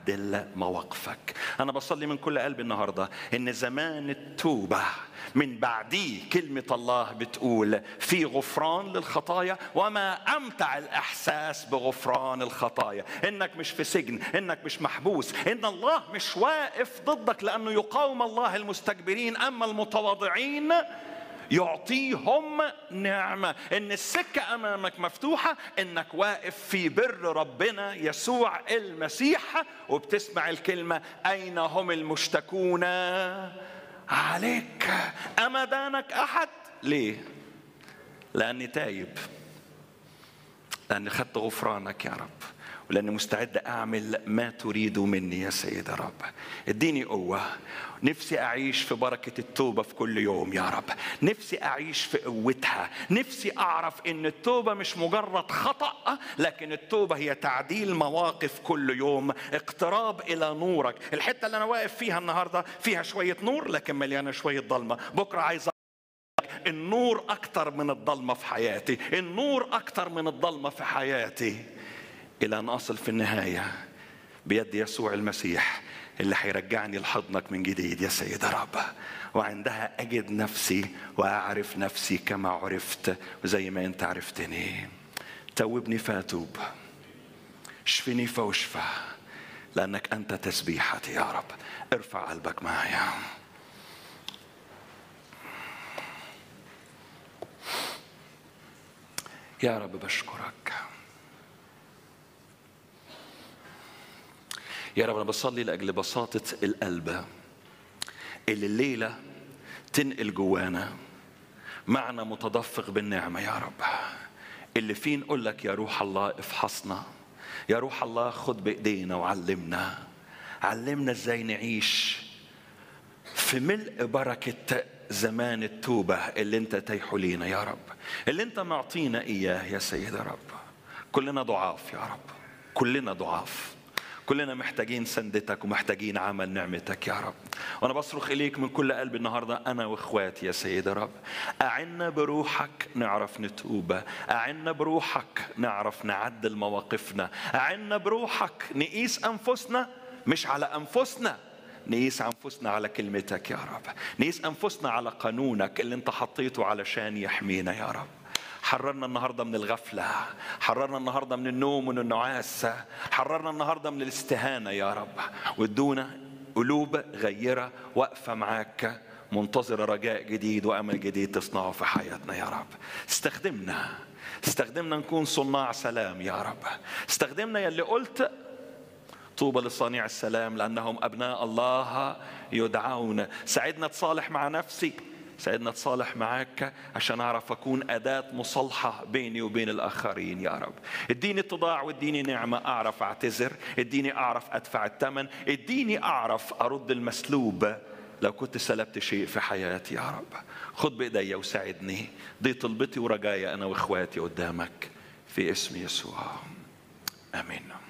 يعدل مواقفك انا بصلي من كل قلبي النهارده ان زمان التوبه من بعديه كلمة الله بتقول في غفران للخطايا وما أمتع الإحساس بغفران الخطايا إنك مش في سجن إنك مش محبوس إن الله مش واقف ضدك لأنه يقاوم الله المستكبرين أما المتواضعين يعطيهم نعمة إن السكة أمامك مفتوحة إنك واقف في بر ربنا يسوع المسيح وبتسمع الكلمة أين هم المشتكون عليك أما دانك أحد ليه لأني تايب لأني خدت غفرانك يا رب ولأني مستعد أعمل ما تريد مني يا سيد رب اديني قوة نفسي أعيش في بركة التوبة في كل يوم يا رب نفسي أعيش في قوتها نفسي أعرف إن التوبة مش مجرد خطأ لكن التوبة هي تعديل مواقف كل يوم اقتراب إلى نورك الحتة اللي أنا واقف فيها النهاردة فيها شوية نور لكن مليانة شوية ضلمة بكرة عايز النور أكتر من الضلمة في حياتي النور أكتر من الضلمة في حياتي إلى أن أصل في النهاية بيد يسوع المسيح اللي هيرجعني لحضنك من جديد يا سيد رب وعندها أجد نفسي وأعرف نفسي كما عرفت وزي ما أنت عرفتني توبني فأتوب اشفني فاشفى لأنك أنت تسبيحتي يا رب ارفع قلبك معايا يا رب بشكرك يا رب انا بصلي لاجل بساطه القلب اللي الليله تنقل جوانا معنى متدفق بالنعمه يا رب اللي فيه نقول لك يا روح الله افحصنا يا روح الله خد بايدينا وعلمنا علمنا ازاي نعيش في ملء بركه زمان التوبه اللي انت تيحو لينا يا رب اللي انت معطينا اياه يا سيد رب كلنا ضعاف يا رب كلنا ضعاف كلنا محتاجين سندتك ومحتاجين عمل نعمتك يا رب وانا بصرخ اليك من كل قلبي النهارده انا واخواتي يا سيد رب اعنا بروحك نعرف نتوب اعنا بروحك نعرف نعدل مواقفنا اعنا بروحك نقيس انفسنا مش على انفسنا نقيس انفسنا على كلمتك يا رب نقيس انفسنا على قانونك اللي انت حطيته علشان يحمينا يا رب حررنا النهارده من الغفله حررنا النهارده من النوم ومن النعاس حررنا النهارده من الاستهانه يا رب وادونا قلوب غيره واقفه معاك منتظره رجاء جديد وامل جديد تصنعه في حياتنا يا رب استخدمنا استخدمنا نكون صناع سلام يا رب استخدمنا يلي قلت طوبى لصانع السلام لانهم ابناء الله يدعون ساعدنا تصالح مع نفسي ساعدنا تصالح معاك عشان اعرف اكون اداه مصالحه بيني وبين الاخرين يا رب اديني اتضاع واديني نعمه اعرف اعتذر اديني اعرف ادفع الثمن اديني اعرف ارد المسلوب لو كنت سلبت شيء في حياتي يا رب خد بايديا وساعدني دي طلبتي ورجايا انا واخواتي قدامك في اسم يسوع امين